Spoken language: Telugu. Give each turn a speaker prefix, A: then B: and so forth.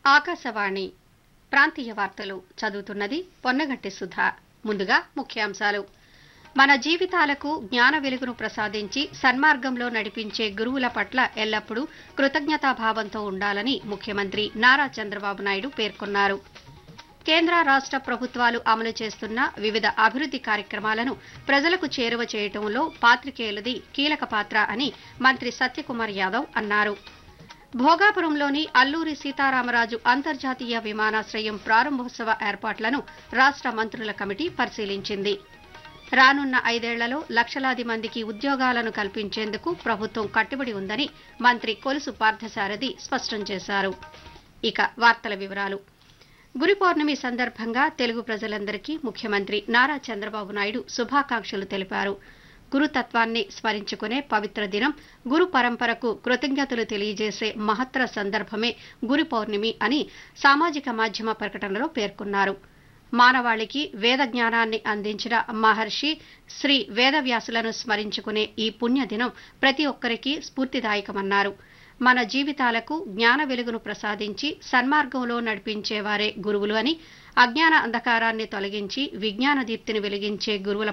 A: ఆకాశవాణి ప్రాంతీయ వార్తలు చదువుతున్నది పొన్నగంటి సుధా ముందుగా ముఖ్యాంశాలు మన జీవితాలకు జ్ఞాన వెలుగును ప్రసాదించి సన్మార్గంలో నడిపించే గురువుల పట్ల ఎల్లప్పుడూ కృతజ్ఞతాభావంతో ఉండాలని ముఖ్యమంత్రి నారా చంద్రబాబు నాయుడు పేర్కొన్నారు కేంద్ర రాష్ట ప్రభుత్వాలు అమలు చేస్తున్న వివిధ అభివృద్ది కార్యక్రమాలను ప్రజలకు చేరువ చేయటంలో పాత్రికేయులది కీలక పాత్ర అని మంత్రి సత్యకుమార్ యాదవ్ అన్నారు భోగాపురంలోని అల్లూరి సీతారామరాజు అంతర్జాతీయ విమానాశ్రయం ప్రారంభోత్సవ ఏర్పాట్లను రాష్ట మంత్రుల కమిటీ పరిశీలించింది రానున్న ఐదేళ్లలో లక్షలాది మందికి ఉద్యోగాలను కల్పించేందుకు ప్రభుత్వం కట్టుబడి ఉందని మంత్రి కొలుసు పార్థసారథి స్పష్టం చేశారు ఇక వార్తల వివరాలు గురు పౌర్ణమి సందర్భంగా తెలుగు ప్రజలందరికీ ముఖ్యమంత్రి నారా చంద్రబాబు నాయుడు శుభాకాంక్షలు తెలిపారు గురుతత్వాన్ని స్మరించుకునే పవిత్ర దినం గురు పరంపరకు కృతజ్ఞతలు తెలియజేసే మహత్తర సందర్భమే గురు పౌర్ణమి అని సామాజిక మాధ్యమ ప్రకటనలో పేర్కొన్నారు మానవాళికి వేద జ్ఞానాన్ని అందించిన మహర్షి శ్రీ వేదవ్యాసులను స్మరించుకునే ఈ పుణ్యదినం ప్రతి ఒక్కరికి స్ఫూర్తిదాయకమన్నారు మన జీవితాలకు జ్ఞాన వెలుగును ప్రసాదించి సన్మార్గంలో నడిపించేవారే గురువులు అని అజ్ఞాన అంధకారాన్ని తొలగించి విజ్ఞాన దీప్తిని వెలిగించే గురువుల